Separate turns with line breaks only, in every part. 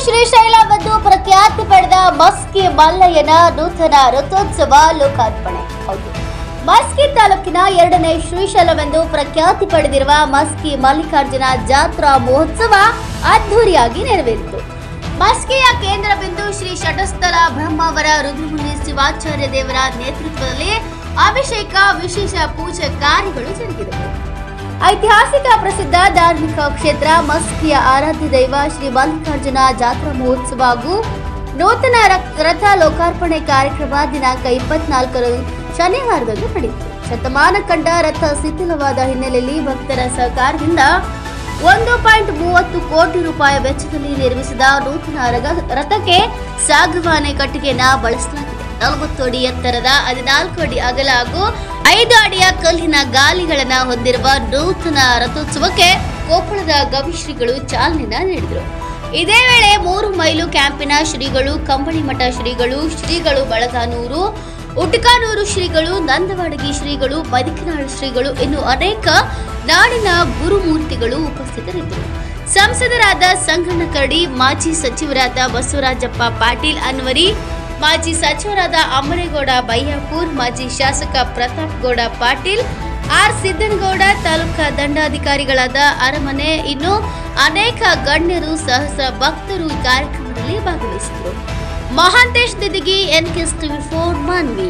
ಶ್ರೀಶೈಲವೆಂದು ಪ್ರಖ್ಯಾತಿ ಪಡೆದ ಮಸ್ಕಿ ಮಲ್ಲಯ್ಯನ ನೂತನ ರಥೋತ್ಸವ ಲೋಕಾರ್ಪಣೆ ಹೌದು ಮಸ್ಕಿ ತಾಲೂಕಿನ ಎರಡನೇ ಶ್ರೀಶೈಲವೆಂದು ಪ್ರಖ್ಯಾತಿ ಪಡೆದಿರುವ ಮಸ್ಕಿ ಮಲ್ಲಿಕಾರ್ಜುನ ಜಾತ್ರಾ ಮಹೋತ್ಸವ ಅದ್ಧೂರಿಯಾಗಿ ನೆರವೇರಿತು ಮಸ್ಕಿಯ ಕೇಂದ್ರ ಬಿಂದು ಶ್ರೀ ಷಟಸ್ಥಲ ಬ್ರಹ್ಮಾವರ ರುದ್ರಮುನಿ ಶಿವಾಚಾರ್ಯ ದೇವರ ನೇತೃತ್ವದಲ್ಲಿ ಅಭಿಷೇಕ ವಿಶೇಷ ಪೂಜೆ ಕಾರ್ಯಗಳು ಜರುಗಿದವು ಐತಿಹಾಸಿಕ ಪ್ರಸಿದ್ಧ ಧಾರ್ಮಿಕ ಕ್ಷೇತ್ರ ಮಸ್ಕಿಯ ಆರಾಧ್ಯ ದೈವ ಶ್ರೀ ಮಲ್ಲಿಕಾರ್ಜುನ ಜಾತ್ರಾ ಮಹೋತ್ಸವ ಹಾಗೂ ನೂತನ ರಕ್- ರಥ ಲೋಕಾರ್ಪಣೆ ಕಾರ್ಯಕ್ರಮ ದಿನಾಂಕ ಇಪ್ಪತ್ನಾಲ್ಕರ ಶನಿವಾರದಂದು ನಡೆಯಿತು ಶತಮಾನ ಕಂಡ ರಥ ಶಿಥಿಲವಾದ ಹಿನ್ನೆಲೆಯಲ್ಲಿ ಭಕ್ತರ ಸಹಕಾರದಿಂದ ಒಂದು ಪಾಯಿಂಟ್ ಮೂವತ್ತು ಕೋಟಿ ರೂಪಾಯಿ ವೆಚ್ಚದಲ್ಲಿ ನಿರ್ಮಿಸಿದ ನೂತನ ರಗ- ರಥಕ್ಕೆ ಸಾಗವಾನೆ ಕಟ್ಟಿಗೆಯನ್ನ ಬಳಸಲಾಗಿದೆ ನಲವತ್ತು ಅಡಿ ಎತ್ತರದ ಹದಿನಾಲ್ಕು ಅಡಿ ಅಗಲ ಹಾಗೂ ಐದು ಅಡಿಯ ಕಲ್ಲಿನ ಗಾಲಿಗಳನ್ನ ಹೊಂದಿರುವ ನೂತನ ರಥೋತ್ಸವಕ್ಕೆ ಕೊಪ್ಪಳದ ಗವಿಶ್ರೀಗಳು ಚಾಲನೆಯನ್ನ ನೀಡಿದರು ಇದೇ ವೇಳೆ ಮೂರು ಮೈಲು ಕ್ಯಾಂಪಿನ ಶ್ರೀಗಳು ಕಂಬಳಿ ಮಠ ಶ್ರೀಗಳು ಶ್ರೀಗಳು ಬಳಗಾನೂರು ಉಟಕಾನೂರು ಶ್ರೀಗಳು ನಂದವಾಡಗಿ ಶ್ರೀಗಳು ಬದಿಕನಾಳು ಶ್ರೀಗಳು ಇನ್ನು ಅನೇಕ ನಾಡಿನ ಗುರುಮೂರ್ತಿಗಳು ಉಪಸ್ಥಿತರಿದ್ದರು ಸಂಸದರಾದ ಸಂಗಣ್ಣ ಕರಡಿ ಮಾಜಿ ಸಚಿವರಾದ ಬಸವರಾಜಪ್ಪ ಪಾಟೀಲ್ ಅನ್ವರಿ ಮಾಜಿ ಸಚಿವರಾದ ಅಮರೇಗೌಡ ಬಯ್ಯಾಪುರ್ ಮಾಜಿ ಶಾಸಕ ಪ್ರತಾಪ್ ಗೌಡ ಪಾಟೀಲ್ ಆರ್ ಸಿದ್ದನಗೌಡ ತಾಲೂಕಾ ದಂಡಾಧಿಕಾರಿಗಳಾದ ಅರಮನೆ ಇನ್ನು ಅನೇಕ ಗಣ್ಯರು ಸಹಸ್ರ ಭಕ್ತರು ಈ ಕಾರ್ಯಕ್ರಮದಲ್ಲಿ ಭಾಗವಹಿಸಿದರು Mahantesh Didigi NKS TV four Manvi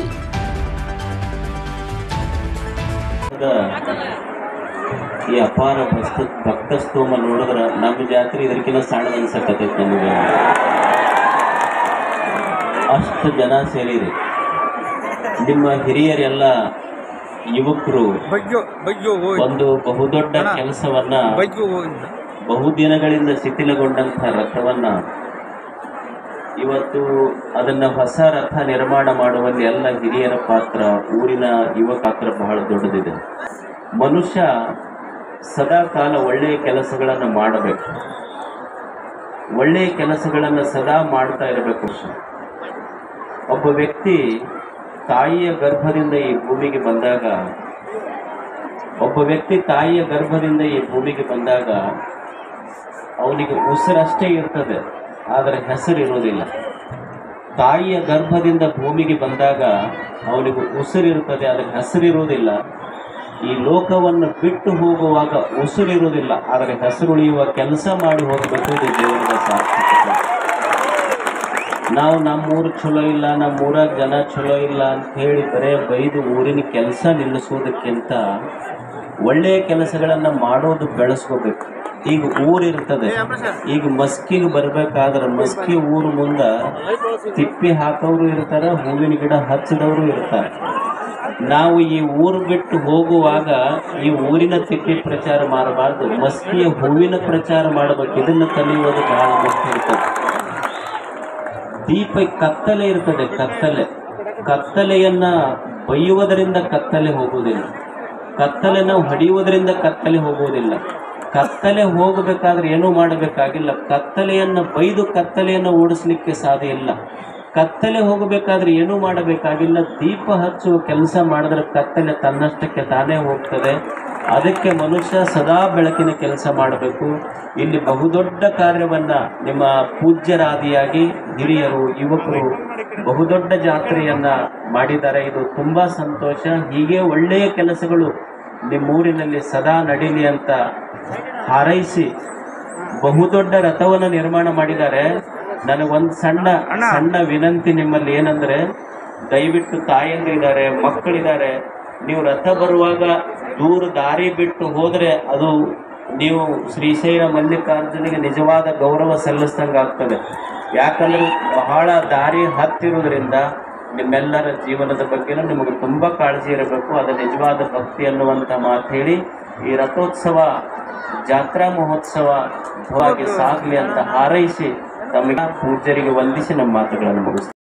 ಈ ಅಪಾರ ಭಕ್ತ ಭಕ್ತ ಸ್ತೋಮ ನೋಡಿದ್ರ ನಮ್ಮ ಜಾತ್ರೆ ಇದಕ್ಕಿಂತ ಸಣ್ಣದ ಅನ್ಸಕತ್ತೈತಿ ನಮಗೆ ಅಷ್ಟು ಜನ ಸೇರಿರಿ ನಿಮ್ಮ ಹಿರಿಯರೆಲ್ಲ ಯುವಕರು
ಬಗ್ಗು ಬಗ್ಗು ಹೋಗಿ
ಒಂದು ಬಹುದೊಡ್ಡ ಕೆಲಸವನ್ನ
ಬಗ್ಗು ಹೋಗಿ
ಬಹುದಿನಗಳಿಂದ ಶಿಥಿಲಗೊಂಡಂಥ ರಥವನ್ನ ಇವತ್ತು ಅದನ್ನ ಹೊಸ ರಥ ನಿರ್ಮಾಣ ಮಾಡುವಲ್ಲಿ ಎಲ್ಲ ಹಿರಿಯರ ಪಾತ್ರ ಊರಿನ ಯುವ ಪಾತ್ರ ಬಹಳ ದೊಡ್ಡದಿದೆ ಮನುಷ್ಯ ಸದಾ ಕಾಲ ಒಳ್ಳೆಯ ಕೆಲಸಗಳನ್ನು ಮಾಡಬೇಕು ಒಳ್ಳೆಯ ಕೆಲಸಗಳನ್ನು ಸದಾ ಮಾಡ್ತಾ ಇರಬೇಕು ಒಬ್ಬ ವ್ಯಕ್ತಿ ತಾಯಿಯ ಗರ್ಭದಿಂದ ಈ ಭೂಮಿಗೆ ಬಂದಾಗ ಒಬ್ಬ ವ್ಯಕ್ತಿ ತಾಯಿಯ ಗರ್ಭದಿಂದ ಈ ಭೂಮಿಗೆ ಬಂದಾಗ ಅವನಿಗೆ ಉಸಿರಷ್ಟೇ ಇರ್ತದೆ ಆದರೆ ಹೆಸರು ಇರೋದಿಲ್ಲ ತಾಯಿಯ ಗರ್ಭದಿಂದ ಭೂಮಿಗೆ ಬಂದಾಗ ಅವನಿಗೆ ಉಸಿರಿರ್ತದೆ ಆದರೆ ಹೆಸರಿರುವುದಿಲ್ಲ ಈ ಲೋಕವನ್ನು ಬಿಟ್ಟು ಹೋಗುವಾಗ ಉಸಿರಿರುವುದಿಲ್ಲ ಆದರೆ ಹೆಸರುಳಿಯುವ ಕೆಲಸ ಮಾಡಿ ಹೋಗಬೇಕು ಇದು ಜೀವನದ ಸಾರ್ಥಕತೆ ನಾವು ನಮ್ಮೂರು ಚಲೋ ಇಲ್ಲ ನಮ್ಮೂರಾಗ ಜನ ಚಲೋ ಇಲ್ಲ ಅಂತ ಹೇಳಿ ಬರೇ ಬೈದು ಊರಿನ ಕೆಲಸ ನಿಲ್ಲಿಸೋದಕ್ಕಿಂತ ಒಳ್ಳೆಯ ಕೆಲಸಗಳನ್ನು ಮಾಡೋದು ಬೆಳೆಸ್ಕೋಬೇಕು ಈಗ ಊರಿರ್ತದೆ ಈಗ ಮಸ್ಕಿಗೆ ಬರ್ಬೇಕಾದ್ರೆ ಮಸ್ಕಿ ಊರು ಮುಂದ ತಿಪ್ಪಿ ಹಾಕೋರು ಇರ್ತಾರೆ ಹೂವಿನ ಗಿಡ ಹಚ್ಚಿದವರು ಇರ್ತಾರೆ ನಾವು ಈ ಊರು ಬಿಟ್ಟು ಹೋಗುವಾಗ ಈ ಊರಿನ ತಿಪ್ಪಿ ಪ್ರಚಾರ ಮಾಡಬಾರ್ದು ಮಸ್ಕಿಯ ಹೂವಿನ ಪ್ರಚಾರ ಮಾಡಬೇಕು ಇದನ್ನು ಕಲಿಯೋದು ಬಹಳ ಮುಖ್ಯ ಇರ್ತದೆ ದೀಪ ಕತ್ತಲೆ ಇರ್ತದೆ ಕತ್ತಲೆ ಕತ್ತಲೆಯನ್ನ ಬೈಯುವುದರಿಂದ ಕತ್ತಲೆ ಹೋಗುವುದಿಲ್ಲ ಕತ್ತಲೆ ನಾವು ಹಡಿಯುವುದರಿಂದ ಕತ್ತಲೆ ಹೋಗುವುದಿಲ್ಲ ಕತ್ತಲೆ ಹೋಗಬೇಕಾದ್ರೆ ಏನೂ ಮಾಡಬೇಕಾಗಿಲ್ಲ ಕತ್ತಲೆಯನ್ನ ಬೈದು ಕತ್ತಲೆಯನ್ನು ಓಡಿಸ್ಲಿಕ್ಕೆ ಸಾಧ್ಯ ಇಲ್ಲ ಕತ್ತಲೆ ಹೋಗಬೇಕಾದ್ರೆ ಏನೂ ಮಾಡಬೇಕಾಗಿಲ್ಲ ದೀಪ ಹಚ್ಚುವ ಕೆಲಸ ಮಾಡಿದ್ರೆ ಕತ್ತಲೆ ತನ್ನಷ್ಟಕ್ಕೆ ತಾನೇ ಹೋಗ್ತದೆ ಅದಕ್ಕೆ ಮನುಷ್ಯ ಸದಾ ಬೆಳಕಿನ ಕೆಲಸ ಮಾಡಬೇಕು ಇಲ್ಲಿ ಬಹುದೊಡ್ಡ ಕಾರ್ಯವನ್ನ ನಿಮ್ಮ ಪೂಜ್ಯರಾದಿಯಾಗಿ ಹಿರಿಯರು ಯುವಕರು ಬಹುದೊಡ್ಡ ಜಾತ್ರೆಯನ್ನ ಮಾಡಿದ್ದಾರೆ ಇದು ತುಂಬಾ ಸಂತೋಷ ಹೀಗೆ ಒಳ್ಳೆಯ ಕೆಲಸಗಳು ನಿಮ್ಮೂರಿನಲ್ಲಿ ಸದಾ ನಡೀಲಿ ಅಂತ ಹಾರೈಸಿ ಬಹುದೊಡ್ಡ ರಥವನ್ನು ನಿರ್ಮಾಣ ಮಾಡಿದ್ದಾರೆ ನನಗೊಂದು ಸಣ್ಣ ಸಣ್ಣ ವಿನಂತಿ ನಿಮ್ಮಲ್ಲಿ ಏನಂದ್ರೆ ದಯವಿಟ್ಟು ತಾಯಂದಿರಿದ್ದಾರೆ ಮಕ್ಕಳಿದ್ದಾರೆ ನೀವು ರಥ ಬರುವಾಗ ದೂರ ದಾರಿ ಬಿಟ್ಟು ಹೋದ್ರೆ ಅದು ನೀವು ಶ್ರೀಶೈಲ ಮಲ್ಲಿಕಾರ್ಜುನಿಗೆ ನಿಜವಾದ ಗೌರವ ಸಲ್ಲಿಸ್ದಂಗೆ ಆಗ್ತದೆ ಯಾಕಂದ್ರೆ ಬಹಳ ದಾರಿ ಹತ್ತಿರೋದ್ರಿಂದ ನಿಮ್ಮೆಲ್ಲರ ಜೀವನದ ಬಗ್ಗೆನೂ ನಿಮಗೆ ತುಂಬ ಕಾಳಜಿ ಇರಬೇಕು ಅದು ನಿಜವಾದ ಭಕ್ತಿ ಅನ್ನುವಂಥ ಮಾತು ಹೇಳಿ ಈ ರಥೋತ್ಸವ ಜಾತ್ರಾ ಮಹೋತ್ಸವ ಭವಾಗಿ ಸಾಗಲಿ ಅಂತ ಹಾರೈಸಿ ತಮಗೆ ಪೂಜ್ಯರಿಗೆ ವಂದಿಸಿ ನಮ್ಮ ಮಾತುಗಳನ್ನು ಮುಗಿಸ್ತೀನಿ